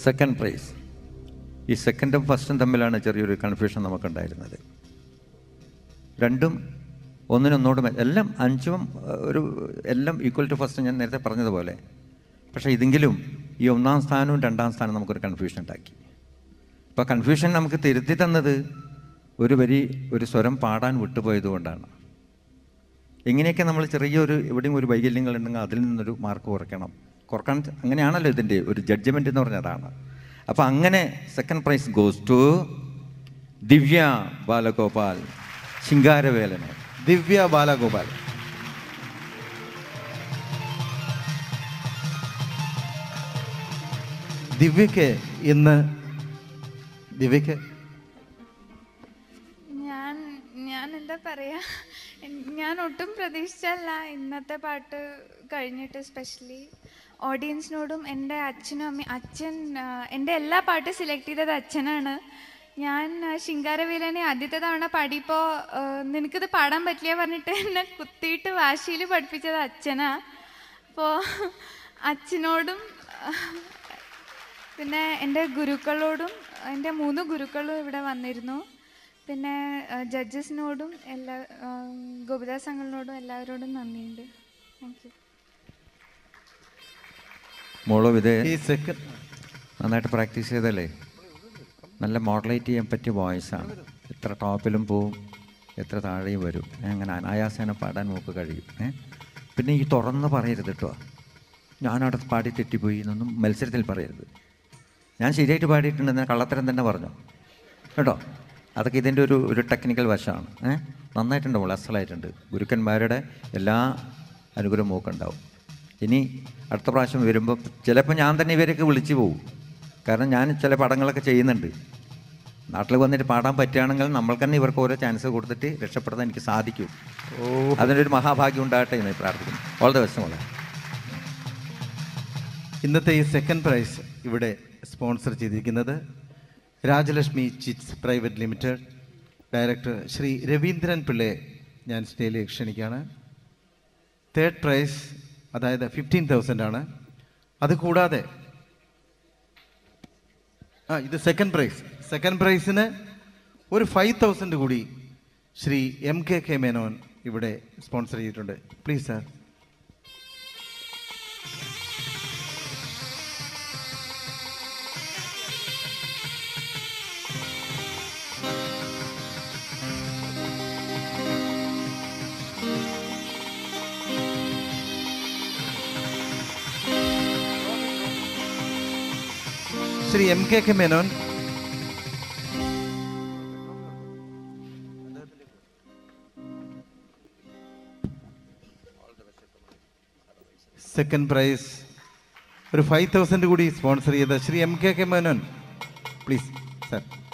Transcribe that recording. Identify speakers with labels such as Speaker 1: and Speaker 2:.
Speaker 1: second prize ഈ സെക്കൻഡും ഫസ്റ്റും തമ്മിലാണ് ചെറിയൊരു കൺഫ്യൂഷൻ നമുക്കുണ്ടായിരുന്നത് രണ്ടും ഒന്നിനൊന്നോട് മെ- എല്ലാം അഞ്ചും ഏഹ്, ഒരു എല്ലാം ഈക്വൽ ടു ഫസ്റ്റ് ഞാൻ നേരത്തെ പറഞ്ഞതുപോലെ പക്ഷേ ഇതെങ്കിലും ഈ ഒന്നാം സ്ഥാനവും രണ്ടാം സ്ഥാനവും നമുക്കൊരു കൺഫ്യൂഷൻ ഉണ്ടാക്കി അപ്പോൾ കൺഫ്യൂഷൻ നമുക്ക് തിരുത്തി തന്നത് ഒരു വരി ഒരു സ്വരം പാടാൻ വിട്ടുപോയത് കൊണ്ടാണ് ഇങ്ങനെയൊക്കെ നമ്മൾ ചെറിയൊരു എവിടെയും ഒരു വൈകല്യങ്ങൾ ഉണ്ടെങ്കിൽ അതിൽ നിന്നൊരു മാർക്ക് കുറയ്ക്കണം കുറക്കാൻ അങ്ങനെയാണല്ലോ ഇതിൻ്റെ ഒരു ജഡ്ജ്മെൻ്റ് എന്ന് പറഞ്ഞതാണ് അപ്പോൾ അങ്ങനെ second prize goes to Divya Balagopal ശിങ്കാരവേലനെ
Speaker 2: ദിവ്യ ബാലഗോപാൽ ദിവ്യക്ക് ഇന്ന് ദിവ്യക്ക്
Speaker 3: ഞാൻ ഞാൻ എന്താ പറയാ എൻ- ഞാൻ ഒട്ടും പ്രതീക്ഷിച്ചല്ല ഇന്നത്തെ പാട്ട് കഴിഞ്ഞിട്ട് സ്പെഷ്യലി ഓഡിയൻസിനോടും എൻ്റെ അച്ഛനും അമ്മയും അച്ഛൻ ആ, എൻ്റെ എല്ലാ പാട്ടും സെലക്ട് ചെയ്തത് അച്ഛനാണ് ഞാൻ ആ, ശിങ്കാരവേലനെ ആദ്യത്തെ തവണ പാടിയപ്പോൾ ആ, നിനക്കിത് പാടാൻ പറ്റില്ല പറഞ്ഞിട്ട് എന്നെ കുത്തിയിട്ട് വാശിയിൽ പഠിപ്പിച്ചത് അച്ഛനാ അപ്പോൾ അച്ഛനോടും ആ, പിന്നെ എൻ്റെ ഗുരുക്കളോടും എൻ്റെ മൂന്ന് ഗുരുക്കളും ഇവിടെ വന്നിരുന്നു പിന്നെ ജഡ്ജസിനോടും എല്ലാ ആ, ഗോപിദാസ് അങ്കിളിനോടും എല്ലാവരോടും നന്ദിയുണ്ട് താങ്ക് യു
Speaker 1: മോളും ഇത്
Speaker 2: ഈ സെക്കൻഡ്
Speaker 1: നന്നായിട്ട് പ്രാക്ടീസ് ചെയ്തല്ലേ നല്ല മോഡലേറ്റ് ചെയ്യാൻ പറ്റിയ വോയിസാണ് എത്ര ടോപ്പിലും പോവും എത്ര താഴെയും വരും ഏ, അങ്ങനെ അനായാസേന പാടാൻ നമുക്ക് കഴിയും ഏ പിന്നെ ഈ തുറന്ന് പറയരുത് കേട്ടോ ഞാനവിടെ പാടി തെറ്റിപ്പോയി എന്നൊന്നും മത്സരത്തിൽ പറയരുത് ഞാൻ ശരിയായിട്ട് പാടിയിട്ടുണ്ടെന്ന് കള്ളത്തരം തന്നെ പറഞ്ഞു കേട്ടോ അതൊക്കെ ഇതിൻ്റെ ഒരു ഒരു ടെക്നിക്കൽ വശമാണ് ഏ നന്നായിട്ടുണ്ട് മോളെ അസലായിട്ടുണ്ട് ഗുരുക്കന്മാരുടെ എല്ലാ അനുഗ്രഹവും ഒക്കെ ഉണ്ടാവും ഇനി അടുത്ത പ്രാവശ്യം വരുമ്പോൾ ചിലപ്പോൾ ഞാൻ തന്നെ ഇവരൊക്കെ വിളിച്ചു പോകും കാരണം ഞാൻ ചില പടങ്ങളൊക്കെ ചെയ്യുന്നുണ്ട് നാട്ടിൽ വന്നിട്ട് പാടാൻ പറ്റുകയാണെങ്കിൽ നമ്മൾക്ക് തന്നെ ഇവർക്ക് ഓരോ ചാൻസ് കൊടുത്തിട്ട് രക്ഷപ്പെടുത്താൻ എനിക്ക് സാധിക്കും അതിനൊരു മഹാഭാഗ്യം ഉണ്ടാകട്ടെ എന്ന് പ്രാർത്ഥിക്കുന്നു ഓൾ ദ ബെസ്റ്റ് മോളെ
Speaker 2: ഇന്നത്തെ ഈ സെക്കൻഡ് പ്രൈസ് ഇവിടെ സ്പോൺസർ ചെയ്തിരിക്കുന്നത് Rajalakshmi chits private limited director Shri Raveendran പിള്ളയെ ഞാൻ സ്റ്റേജിലേക്ക് ക്ഷണിക്കുകയാണ് തേർഡ് പ്രൈസ് അതായത് ഫിഫ്റ്റീൻ തൗസൻഡ് ആണ് അത് കൂടാതെ ആ ഇത് സെക്കൻഡ് പ്രൈസ് സെക്കൻഡ് പ്രൈസിന് ഒരു ഫൈവ് തൗസൻഡ് കൂടി Shri M K K Menon ഇവിടെ സ്പോൺസർ ചെയ്തിട്ടുണ്ട് please sir Shri M K K Menon second prize ഒരു ഫൈവ് തൗസൻഡ് കൂടി സ്പോൺസർ ചെയ്ത Shri M K K Menon please sir